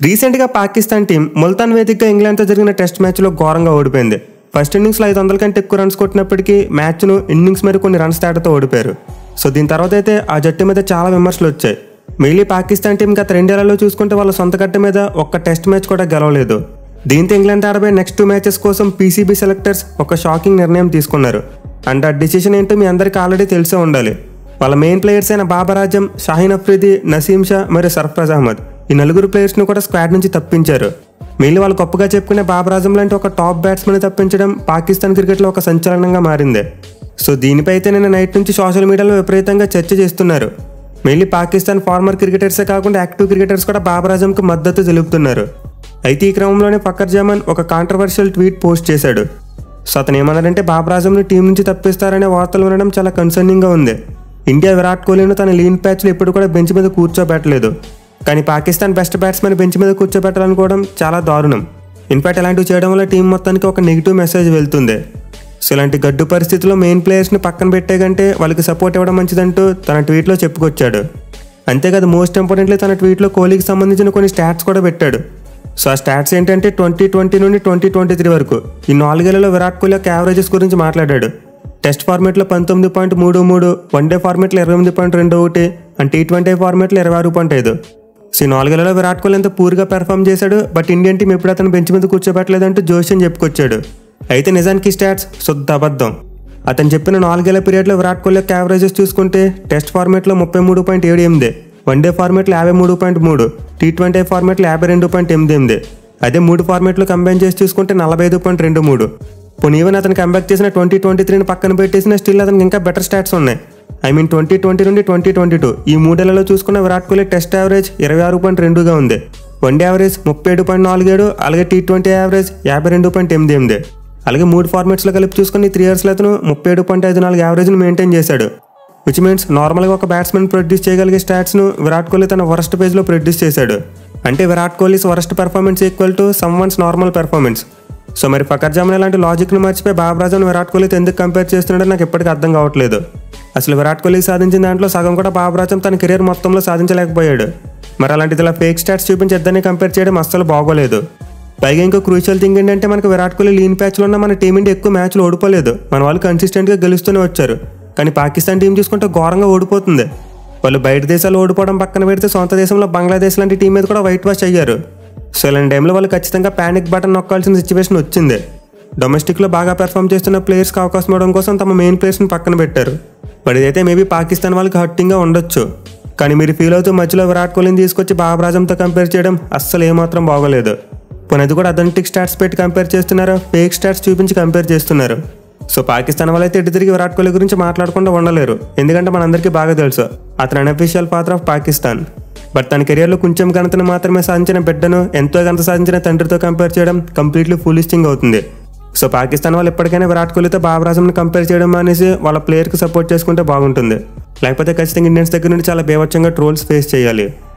రీసెంట్గా పాకిస్తాన్ టీం ముల్తాన్ వేదికగా ఇంగ్లాండ్తో జరిగిన టెస్ట్ మ్యాచ్లో ఘోరంగా ఓడిపోయింది ఫస్ట్ ఇన్నింగ్స్లో ఐదు వందల కంటే ఎక్కువ రన్స్ కొట్టినప్పటికీ మ్యాచ్ను ఇన్నింగ్స్ మీద కొన్ని రన్స్ తేడాతో ఓడిపోయారు సో దీని తర్వాత అయితే ఆ జట్టు మీద చాలా విమర్శలు వచ్చాయి మెయిలీ పాకిస్తాన్ టీం గత రెండేళ్లలో చూసుకుంటే వాళ్ళ సొంత గట్ట మీద ఒక్క టెస్ట్ మ్యాచ్ కూడా గెలవలేదు దీంతో ఇంగ్లాండ్ ఆడబోయే నెక్స్ట్ టూ మ్యాచెస్ కోసం పీసీబీ సెలెక్టర్స్ ఒక షాకింగ్ నిర్ణయం తీసుకున్నారు అండ్ ఆ డిసిషన్ ఏంటో మీ అందరికీ ఆల్రెడీ తెలిసే ఉండాలి వాళ్ళ మెయిన్ ప్లేయర్స్ అయిన బాబర్ ఆజం షాహీన్ అఫ్రీది నసీం షా మరియు సర్ఫరాజ్ అహ్మద్ ఈ నలుగురు ప్లేయర్స్ను కూడా స్క్వాడ్ నుంచి తప్పించారు మిగిలిన వాళ్ళు గొప్పగా చెప్పుకునే బాబర్ ఆజం లాంటి ఒక టాప్ బ్యాట్స్మెన్ తప్పించడం పాకిస్తాన్ క్రికెట్లో ఒక సంచలనంగా మారింది సో దీనిపై అయితే నిన్న నైట్ నుంచి సోషల్ మీడియాలో విపరీతంగా చర్చ చేస్తున్నారు మెయిన్లీ పాకిస్తాన్ ఫార్మర్ క్రికెటర్సే కాకుండా యాక్టివ్ క్రికెటర్స్ కూడా బాబర్ ఆజంకు మద్దతు తెలుపుతున్నారు అయితే ఈ క్రమంలోనే ఫకర్ జమాన్ ఒక కాంట్రవర్షియల్ ట్వీట్ పోస్ట్ చేశాడు సో అతను ఏమన్నాడంటే బాబర్ ఆజంని టీం నుంచి తప్పిస్తారనే వార్తలు వినడం చాలా కన్సర్నింగ్గా ఉంది ఇండియా విరాట్ కోహ్లీను తన లీన్ ప్యాచ్లో ఎప్పుడు కూడా బెంచ్ మీద కూర్చోబెట్టలేదు కానీ పాకిస్తాన్ బెస్ట్ బ్యాట్స్మెన్ బెంచ్ మీద కూర్చోబెట్టాలనుకోవడం చాలా దారుణం ఇన్ఫాక్ట్ ఇలాంటివి చేయడం వల్ల టీం మొత్తానికి ఒక నెగిటివ్ మెసేజ్ వెళ్తుంది సో ఇలాంటి గడ్డు పరిస్థితుల్లో మెయిన్ ప్లేయర్స్ని పక్కన పెట్టే కంటే వాళ్ళకి సపోర్ట్ ఇవ్వడం మంచిదంటూ తన ట్వీట్లో చెప్పుకొచ్చాడు అంతేకాదు మోస్ట్ ఇంపార్టెంట్లీ తన ట్వీట్లో కోహ్లీకి సంబంధించిన కొన్ని స్టాట్స్ కూడా పెట్టాడు సో ఆ స్టాట్స్ ఏంటంటే ట్వంటీ ట్వంటీ నుండి ట్వంటీ ట్వంటీ త్రీ వరకు ఈ నాలుగేళ్లలో విరాట్ కోహ్లీ యొక్క యావరేజెస్ గురించి మాట్లాడాడు టెస్ట్ ఫార్మేట్లో పంతొమ్మిది పాయింట్ మూడు మూడు వన్డే ఫార్మేట్లో ఇరవై ఎనిమిది పాయింట్ రెండు ఒకటి అండ్ టీ ట్వంటీ ఫార్మేట్లో ఇరవై ఆరు పాయింట్ ఐదు సో ఈ నాలుగేళ్లలో విరాట్ కోహ్లీ ఎంత పూర్గా పెర్ఫామ్ చేశాడు బట్ ఇండియన్ టీం ఎప్పుడు అతను బెంచ్ మీద కూర్చోబెట్టలేదంటూ జోష్ అని చెప్పుకొచ్చాడు అయితే నిజానికి స్టాట్స్ శుద్ధ అబద్ధం అతను చెప్పిన నాలుగేళ్ల పీరియడ్లో విరాట్ కోహ్లీ యొక్క యావరేజెస్ చూసుకుంటే టెస్ట్ ఫార్మేట్లో ముప్పై మూడు పాయింట్ ఏడు ఎనిమిది వన్డే ఫార్మేట్లో యాభై మూడు పాయింట్ మూడు టీ ట్వంటీ ఫార్మేట్లో యాభై రెండు పాయింట్ ఎనిమిది ఎనిమిది అదే మూడు ఫార్మేట్లో కంబైన్ చేసి చూసుకుంటే నలభై ఐదు పాయింట్ రెండు మూడు పోనీ ఈవెన్ అతను కంబ్యాక్ చేసిన ట్వంటీ ట్వంటీ త్రీని పక్కన పెట్టేసిన స్టిల్ అతనికి ఇంకా బెటర్ స్టాట్స్ ఉన్నాయి ఐ మీన్ ట్వంటీ ట్వంటీ నుండి ట్వంటీ ట్వంటీ టూ ఈ మూడేళ్లలో చూసుకున్న విరాట్ కోహ్లీ టెస్ట్ యావరేజ్ ఇరవై ఆరు పాయింట్ రెండుగా ఉంది వన్డే యావరేజ్ ముప్పై ఏడు పాయింట్ నాలుగు ఏడు అలాగే టీ ట్వంటీ యావరేజ్ యాభై రెండు పాయింట్ ఎనిమిది ఎనిమిది అలాగే మూడు ఫార్మాట్స్లో కలిపి చూసుకుని త్రీ ఇయర్స్లో అతను ముప్పై ఏడు పాయింట్ ఐదు నాలుగు యావరేజ్ని మెయింటైన్ చేశాడు విచ్ మీన్స్ నార్మల్గా ఒక బ్యాట్స్మెన్ ప్రొడ్యూస్ చేయగలిగే స్టాట్స్ను విరాట్ కోహ్లీ తన వరస్ట్ పేజ్లో ప్రొడ్యూస్ చేశాడు అంటే Virat Kohli's worst performance equal to someone's normal performance so మరి ఫకర్ జమాన్ ఇలాంటి లాజిక్ను మర్చిపోయి బాబరాజన్ విరాట్ కోహ్లీతో ఎందుకు కంపేర్ చేస్తున్నాడో నాకు ఎప్పటికీ అర్థం కావట్లేదు అసలు విరాట్ కోహ్లీ సాధించిన దాంట్లో సగం కూడా బాబరాజన్ తన కెరీర్ మొత్తంలో సాధించలేకపోయాడు మరి అలాంటిది ఇలా ఫేక్ స్టాట్స్ చూపించి ఇద్దరిని కంపేర్ చేయడం అస్సలు బాగోలేదు పైగా ఇంకో క్రూషియల్ థింగ్ ఏంటంటే మనకు విరాట్ కోహ్లీ లీన్ ప్యాచ్లో ఉన్న మన టీం ఇండియా ఎక్కువ మ్యాచ్లు ఓడిపోలేదు మన వాళ్ళు కన్సిస్టెంట్గా గెలుస్తూనే వచ్చారు కానీ పాకిస్తాన్ టీం చూసుకుంటే ఘోరంగా ఓడిపోతుంది వాళ్ళు బయట దేశాలు ఓడిపోవడం పక్కన పెడితే సొంత దేశంలో బంగ్లాదేశ్ లాంటి టీం మీద కూడా వైట్ వాష్ అయ్యారు సో ఇలాంటి టైంలో వాళ్ళు ఖచ్చితంగా ప్యానిక్ బటన్ నొక్కాల్సిన సిచ్యువేషన్ వచ్చింది డొమెస్టిక్లో బాగా పెర్ఫామ్ చేస్తున్న ప్లేయర్స్కి అవకాశం ఇవ్వడం కోసం తమ మెయిన్ ప్లేయర్స్ని పక్కన పెట్టారు మరి ఇదైతే మేబీ పాకిస్తాన్ వాళ్ళకి హర్టింగ్గా ఉండొచ్చు కానీ మీరు ఫీల్ అవుతూ మధ్యలో విరాట్ కోహ్లీని తీసుకొచ్చి బాబరాజంతో కంపేర్ చేయడం అస్సలు ఏమాత్రం బాగోలేదు పోనీ అది కూడా అథెంటిక్ స్టాట్స్ పెట్టి కంపేర్ చేస్తున్నారు ఫేక్ స్టాట్స్ చూపించి కంపేర్ చేస్తున్నారు సో పాకిస్తాన్ వాళ్ళైతే ఇటు తిరిగి విరాట్ కోహ్లీ గురించి మాట్లాడకుండా ఉండలేరు ఎందుకంటే మనందరికీ బాగా తెలుసు అతను unofficial father of Pakistan but తన కెరియర్లో కొంచెం ఘనతను మాత్రమే సాధించిన బిడ్డను ఎంతో ఘనత సాధించిన తండ్రితో కంపేర్ చేయడం కంప్లీట్లీ ఫూలిస్టింగ్ అవుతుంది సో పాకిస్తాన్ వాళ్ళు ఎప్పటికైనా విరాట్ కోహ్లీతో బాబరాజంని కంపేర్ చేయడం అనేసి వాళ్ళ ప్లేయర్కి సపోర్ట్ చేసుకుంటే బాగుంటుంది లేకపోతే ఖచ్చితంగా ఇండియన్స్ దగ్గర నుండి చాలా బేవచ్చంగా ట్రోల్స్ ఫేస్ చేయాలి